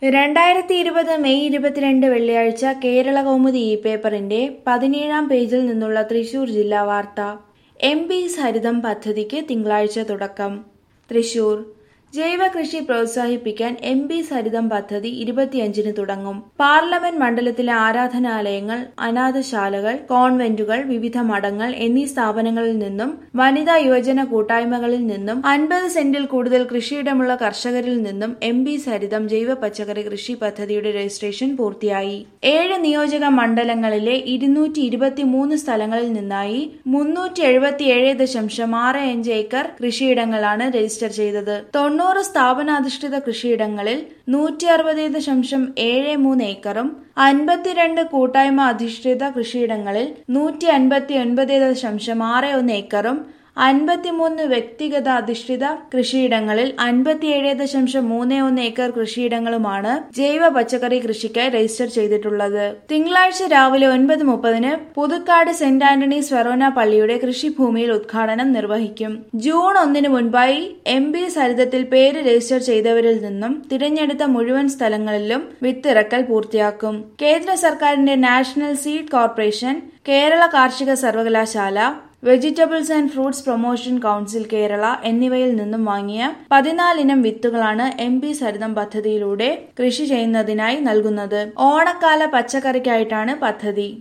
രണ്ടായിരത്തി ഇരുപത് മെയ് ഇരുപത്തിരണ്ട് വെള്ളിയാഴ്ച കേരള കൗമുദി ഇ പേപ്പറിന്റെ പതിനേഴാം പേജിൽ നിന്നുള്ള തൃശൂർ ജില്ലാ വാർത്ത എം പി ഹരിതം പദ്ധതിക്ക് തിങ്കളാഴ്ച തുടക്കം തൃശൂർ ജൈവ കൃഷി പ്രോത്സാഹിപ്പിക്കാൻ എം പി ഹരിതം പദ്ധതി ഇരുപത്തിയഞ്ചിന് തുടങ്ങും പാർലമെന്റ് മണ്ഡലത്തിലെ ആരാധനാലയങ്ങൾ അനാഥശാലകൾ കോൺവെന്റുകൾ വിവിധ മഠങ്ങൾ എന്നീ സ്ഥാപനങ്ങളിൽ നിന്നും വനിതാ യുവജന കൂട്ടായ്മകളിൽ നിന്നും അൻപത് സെന്റിൽ കൂടുതൽ കൃഷിയിടമുള്ള കർഷകരിൽ നിന്നും എം പി ഹരിതം ജൈവ പച്ചക്കറി കൃഷി പദ്ധതിയുടെ രജിസ്ട്രേഷൻ പൂർത്തിയായി ഏഴ് നിയോജക മണ്ഡലങ്ങളിലെ ഇരുന്നൂറ്റി ഇരുപത്തിമൂന്ന് സ്ഥലങ്ങളിൽ നിന്നായി മുന്നൂറ്റി എഴുപത്തിയേഴ് ദശാംശം ആറ് അഞ്ച് ഏക്കർ കൃഷിയിടങ്ങളാണ് രജിസ്റ്റർ ചെയ്തത് തൊണ്ണൂറ് സ്ഥാപനാധിഷ്ഠിത കൃഷിയിടങ്ങളിൽ നൂറ്റി അറുപത് ദശാംശം ഏഴ് മൂന്ന് ഏക്കറും അൻപത്തിരണ്ട് കൂട്ടായ്മ അധിഷ്ഠിത കൃഷിയിടങ്ങളിൽ നൂറ്റി അൻപത്തി ഒൻപത് ദശാംശം ആറ് ഒന്ന് ഏക്കറും അൻപത്തിമൂന്ന് വ്യക്തിഗത അധിഷ്ഠിത കൃഷിയിടങ്ങളിൽ അൻപത്തിയേഴ് ദശാംശം മൂന്ന് ഒന്ന് ഏക്കർ കൃഷിയിടങ്ങളുമാണ് ജൈവ പച്ചക്കറി കൃഷിക്കായി രജിസ്റ്റർ ചെയ്തിട്ടുള്ളത് തിങ്കളാഴ്ച രാവിലെ ഒൻപത് മുപ്പതിന് പുതുക്കാട് സെന്റ് ആന്റണീസ് ഫെറോന പള്ളിയുടെ കൃഷിഭൂമിയിൽ ഉദ്ഘാടനം നിർവഹിക്കും ജൂൺ ഒന്നിന് മുൻപായി എം ബി സരിതത്തിൽ പേര് രജിസ്റ്റർ ചെയ്തവരിൽ നിന്നും തിരഞ്ഞെടുത്ത മുഴുവൻ സ്ഥലങ്ങളിലും വിത്തിറക്കൽ പൂർത്തിയാക്കും കേന്ദ്ര സർക്കാരിന്റെ നാഷണൽ സീഡ് കോർപ്പറേഷൻ കേരള കാർഷിക സർവകലാശാല vegetables and fruits promotion council Kerala എന്നിവയിൽ നിന്നും വാങ്ങിയ പതിനാലിനം വിത്തുകളാണ് എം പി സരിതം പദ്ധതിയിലൂടെ കൃഷി ചെയ്യുന്നതിനായി നൽകുന്നത് ഓണക്കാല പച്ചക്കറിക്കായിട്ടാണ് പദ്ധതി